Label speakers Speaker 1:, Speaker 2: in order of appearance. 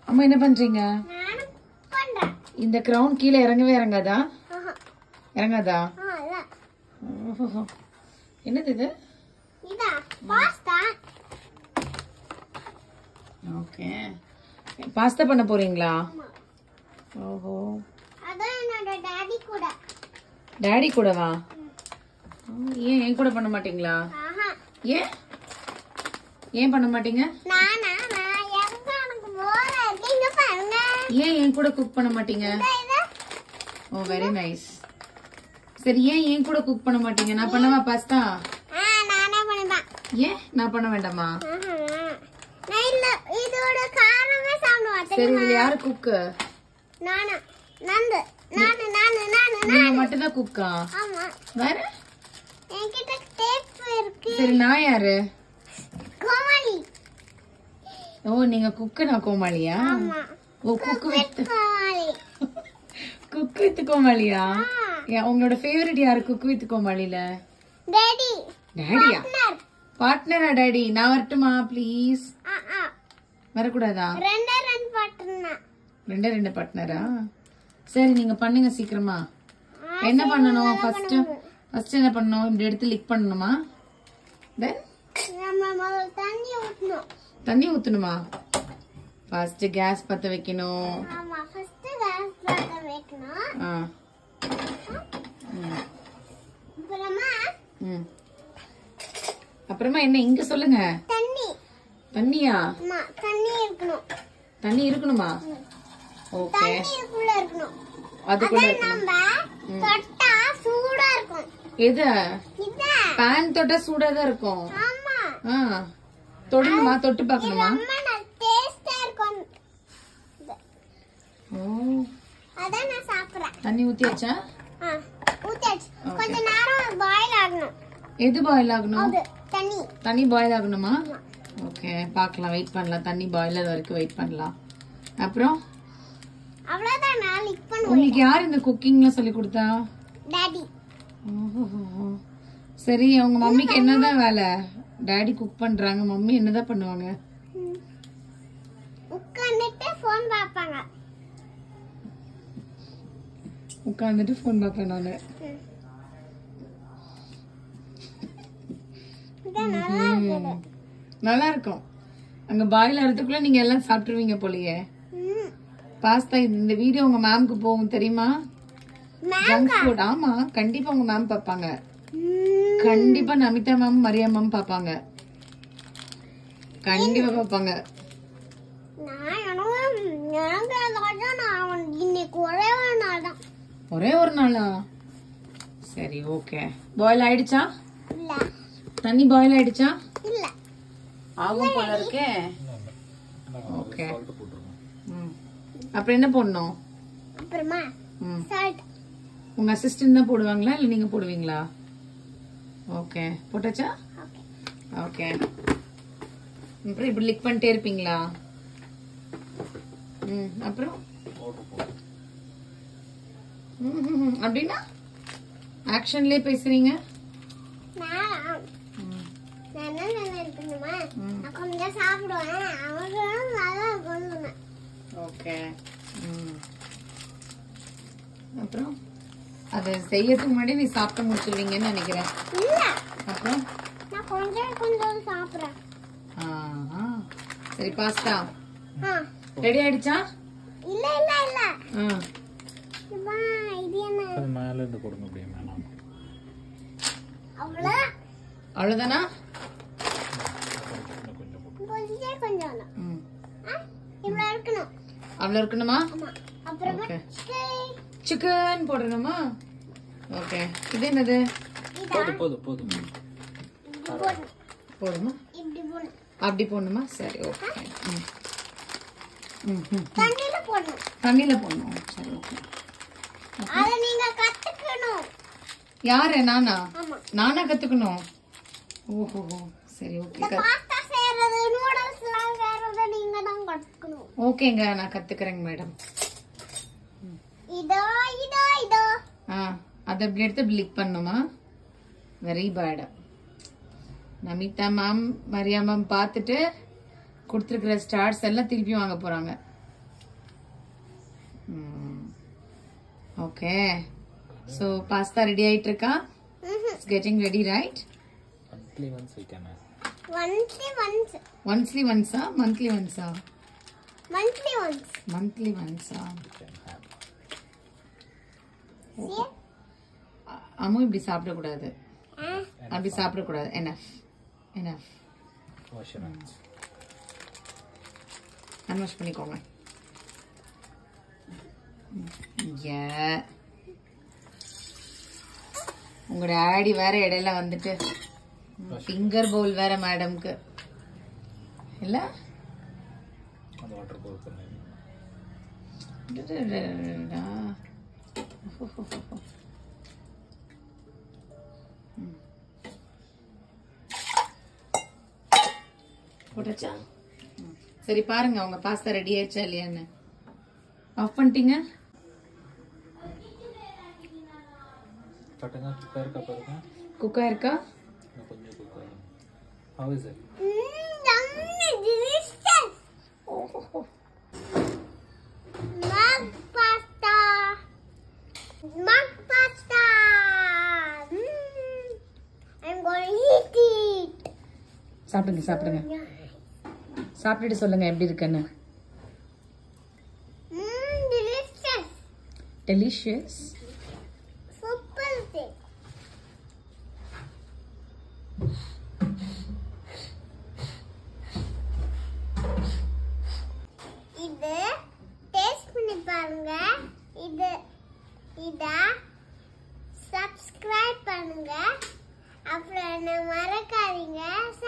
Speaker 1: அம்மா என்ன பண்றீங்க
Speaker 2: நானும் பண்றேன்
Speaker 1: இந்த கிரவுன் கீழே இறங்கவே இறங்காதா
Speaker 2: ஆஹா
Speaker 1: இறங்காதா
Speaker 2: ஆ இல்ல
Speaker 1: ஓஹோ. என்னது இது
Speaker 2: இதா பாஸ்தா
Speaker 1: ஓகே பாஸ்தா பண்ண போறீங்களா
Speaker 2: ஆமா
Speaker 1: ஓஹோ
Speaker 2: அதான் என்னோட டாடி கூட
Speaker 1: டாடி கூடவா ஆ, ஏன் என் கூட பண்ண மாட்டீங்களா
Speaker 2: ஆஹா
Speaker 1: ஏன் ஏன் பண்ண மாட்டீங்க
Speaker 2: நானா நான் எங்க எனக்கு போற இருக்கு இங்க பாருங்க
Speaker 1: ஏன் என் கூட குக் பண்ண மாட்டீங்க
Speaker 2: இதா, இதா.
Speaker 1: ஓ வெரி நைஸ் சரி ஏன் என் கூட குக் பண்ண மாட்டீங்க நான் பண்ணவா பாஸ்தா
Speaker 2: ஆ நானே பண்ணுவேன்
Speaker 1: ஏன் நான் பண்ண வேண்டாமா
Speaker 2: ஆஹா நான் இல்ல இதோட காரமே சாப்பிடுவேன்
Speaker 1: சரி இதுல யாரு குக்கு
Speaker 2: நானா நந்து நானு நானு நானு
Speaker 1: நீங்க மட்டும் தான் குக்கா
Speaker 2: ஆமா
Speaker 1: வேற
Speaker 2: என்கிட்ட டேப் இருக்கு
Speaker 1: சரி நான் யாரு
Speaker 2: கோமாளி
Speaker 1: ஓ நீங்க குக்கு நான் கோமாளியா
Speaker 2: ஆமா
Speaker 1: ஓ cook with
Speaker 2: Comali
Speaker 1: cook with கோமாளியா
Speaker 2: ஆ
Speaker 1: ஏன், உங்களோட ஃபேவரட் யாரு குக்கு வித் கோமாளில
Speaker 2: டாடி
Speaker 1: டேடியா
Speaker 2: பார்ட்னர்
Speaker 1: பார்ட்னரா டேடி நான் வரட்டுமா ப்ளீஸ்
Speaker 2: ஆ ஆ
Speaker 1: வரக்கூடாதா
Speaker 2: ரெண்டே ரெண்டு பார்ட்னர்
Speaker 1: ரெண்டே ரெண்டு பார்ட்னரா சரி நீங்க பண்ணுங்க சீக்கிரமா என்ன பண்ணணும் ஃபர்ஸ்ட் ஃபர்ஸ்ட் என்ன பண்ணணும் இப்படி எடுத்து லிக் பண்ணணுமா தென்
Speaker 2: நம்ம முதல்ல தண்ணி ஊத்தணும்
Speaker 1: தண்ணி ஊத்தணுமா ஃபர்ஸ்ட் கேஸ் பத்த வைக்கணும்
Speaker 2: ஆமா ஃபர்ஸ்ட் கேஸ் பத்த வைக்கணும்
Speaker 1: ஆ ம்,
Speaker 2: அப்புறமா
Speaker 1: ம். அப்புறமா என்ன இங்க சொல்லுங்க
Speaker 2: தண்ணி
Speaker 1: தண்ணியா
Speaker 2: ஆமா தண்ணி இருக்கணும்
Speaker 1: தண்ணி இருக்கணுமா ஓகே
Speaker 2: தண்ணி இதுக்குள்ள இருக்கணும்
Speaker 1: அதுக்குள்ள
Speaker 2: அதான்
Speaker 1: இருக்கணும்
Speaker 2: நம்ம தொட்டா சூடா இருக்கும்
Speaker 1: எது
Speaker 2: இதான்
Speaker 1: பேன் தொட்டா சூடா தான் இருக்கும்
Speaker 2: ஆமா
Speaker 1: ஆ தொடணுமா தொட்டு பார்க்கணுமா
Speaker 2: ரொம்ப டேஸ்டா இருக்கும்
Speaker 1: ஓ
Speaker 2: அதான் நான் சாப்பிடுறேன்
Speaker 1: தண்ணி ஊத்தியாச்சா
Speaker 2: ஆ, ஊத்தியாச்சு கொஞ்ச நேரம் பாயில் ஆகணும்
Speaker 1: எது பாயில் ஆகணும்
Speaker 2: அது தண்ணி
Speaker 1: தண்ணி பாயில் ஆகணுமா ஓகே பார்க்கலாம் வெயிட் பண்ணலாம் தண்ணி பாயில் வரைக்கும் வெயிட் பண்ணலாம் அப்புறம்
Speaker 2: அவ்வளவுதான் நான் லிக் பண்ணுவேன்
Speaker 1: உங்களுக்கு யார் இந்த குக்கிங்லாம் சொல்லி கொடுத்தா
Speaker 2: டாடி
Speaker 1: ஓஹோஹோ. சரி உங்க மம்மிக்கு என்னதான் வேலை டாடி குக் பண்றாங்க மம்மி என்னதான் பண்ணுவாங்க
Speaker 2: உட்காந்துட்டு ஃபோன் பார்ப்பாங்க
Speaker 1: உட்காந்துட்டு ஃபோன் பார்ப்பேன் நானு
Speaker 2: ம். இதான் நல்லா இருக்குது
Speaker 1: நல்லா இருக்கும் அங்க பாயில் ஆகிறதுக்குள்ள நீங்க எல்லாம் சாப்பிட்டுருவீங்க போலயே
Speaker 2: ம்.
Speaker 1: பாஸ்தா இந்த வீடியோ உங்க மேம்க்கு போகும் தெரியுமா
Speaker 2: மேம்
Speaker 1: ஜங்க் ஃபுட் ஆமா கண்டிப்பா உங்க மேம் பார்ப்பாங்க
Speaker 2: ம்.
Speaker 1: கண்டிப்பா நமிதா மேம் மரியா மேம் பார்ப்பாங்க கண்டிப்பா பார்ப்பாங்க
Speaker 2: நான் எனக்கு எனக்கு ஏதாச்சும் நான் இன்னைக்கு ஒரே ஒரு நாள் தான்
Speaker 1: ஒரே ஒரு நாளா சரி ஓகே பாயில் ஆயிடுச்சா
Speaker 2: இல்ல
Speaker 1: தண்ணி பாயில் ஆயிடுச்சா
Speaker 2: இல்ல
Speaker 1: ஆகும் போல இருக்கே ஓகே ம். அப்புறம் என்ன போடணும்
Speaker 2: அப்புறமா
Speaker 1: ம்.
Speaker 2: சால்ட்
Speaker 1: உங்க அசிஸ்டன்ட் தான் போடுவாங்களா இல்ல நீங்க போடுவீங்களா ஓகே போட்டாச்சா
Speaker 2: ஓகே
Speaker 1: ஓகே அப்புறம் இப்படி லிக் பண்ணிட்டே இருப்பீங்களா ம் அப்புறம் ம், ம், ம். அப்படின்னா ஆக்ஷன்லயே பேசுறீங்க
Speaker 2: நான்
Speaker 1: ம்.
Speaker 2: நான் என்ன நினைக்கணுமா
Speaker 1: ம்.
Speaker 2: நான் கொஞ்சம் சாப்பிடுவேன் அவங்களும் நல்லா கொள்ளுவேன்
Speaker 1: ஓகே ம். அப்புறம் அது செய்யறதுக்கு முன்னாடி நீ சாப்பிட்டு முடிச்சிருவீங்கன்னு நினைக்கிறேன்
Speaker 2: இல்ல
Speaker 1: அப்புறம்
Speaker 2: நான் கொஞ்சம் கொஞ்சம் சாப்பிடுறேன்
Speaker 1: ஆஹா. சரி பாஸ்தா
Speaker 2: ஆ
Speaker 1: ரெடி ஆயிடுச்சா
Speaker 2: இல்ல இல்ல இல்ல
Speaker 1: ஆ.
Speaker 2: இப்பா, இது என்ன
Speaker 3: அது மேல இருந்து கொடுங்க அப்படியே மேடம்
Speaker 2: அவ்வளோ
Speaker 1: அவ்வளவுதானா
Speaker 2: கொஞ்சம் கொஞ்சம் தான்.
Speaker 1: ம்.
Speaker 2: ஆ, இவ்வளவு இருக்கணும்
Speaker 1: அவ்வளவு இருக்கணுமா
Speaker 2: ஆமா அப்புறமா
Speaker 1: Okay.
Speaker 2: chicken.
Speaker 1: சிக்கன் போடணுமா ஓகே இது என்னது
Speaker 2: இதா
Speaker 3: போதும் போதும்
Speaker 2: இப்படி போடணும்
Speaker 1: போடுமா
Speaker 2: இப்படி போடணும்
Speaker 1: அப்படி போடணுமா சரி ஓகே ம். ம், ம்.
Speaker 2: தண்ணியில போடணும்
Speaker 1: தண்ணியில போடணும் சரி ஓகே
Speaker 2: அத நீங்க கத்துக்கணும்
Speaker 1: யாரு நானா
Speaker 2: ஆமா
Speaker 1: நானா கத்துக்கணும் ஓஹோ சரி ஓகே
Speaker 2: இந்த பாஸ்தா செய்யறது நூடுல்ஸ் எல்லாம் செய்யறது நீங்க தான் கத்துக்கணும்
Speaker 1: ஓகேங்க நான் கத்துக்கிறேங்க மேடம்
Speaker 2: இதோ இதோ இதோ
Speaker 1: ஆ அதை அப்படி எடுத்து பிளிக் பண்ணுமா very bad Namitha ma'am Maria ma'am பார்த்துட்டு கொடுத்துருக்குற ஸ்டார்ஸ் எல்லாம் திருப்பி வாங்க போறாங்க ஓகே ஸோ பாஸ்தா ரெடி ஆயிட்டு இருக்கா it's getting ready right
Speaker 3: monthly once வைக்கணும்
Speaker 2: Monthly once.
Speaker 1: ஒன்ஸ்லி ஒன்ஸா மந்த்லி ஒன்ஸா
Speaker 2: Monthly once.
Speaker 1: மந்த்லி ஒன்ஸா
Speaker 2: See?
Speaker 1: அம்மு இப்படி சாப்பிடக்கூடாது
Speaker 2: Ah,
Speaker 1: அப்படி சாப்பிடக்கூடாது enough enough
Speaker 3: wash your hands
Speaker 1: unwash பண்ணிக்கோங்க ஏ உங்க டேடி வேற இடையில வந்துட்டு ஃபிங்கர் பவுல் வேற மேடம்க்கு இல்ல
Speaker 3: அந்த வாட்டர் போர் பண்ணி
Speaker 1: டடடடடடா. ம். போட்டாச்சா ம். சரி பாருங்க உங்க பாஸ்தா ரெடி ஆயிடுச்சா இல்லையான்னு ஆஃப் பண்ணிட்டீங்க
Speaker 3: கட்டுங்க குக்கர் இருக்கா பாருங்க
Speaker 1: குக்கா இருக்கா
Speaker 3: இன்னும் கொஞ்சம் cooker how is it
Speaker 2: mm, yummy, delicious. Mug pasta. Mug pasta. Mm, I'm going to eat it.
Speaker 1: சாப்பிடுங்க சாப்பிடுங்க சாப்பிட்டுட்டு சொல்லுங்க எப்படி இருக்குன்னு
Speaker 2: Mm, delicious.
Speaker 1: Delicious
Speaker 2: Super thing. இது டேஸ்ட் பண்ணி பாருங்க இது இத சப்ஸ்கிரைப் பண்ணுங்க அப்புறம் என்ன மறக்காதீங்க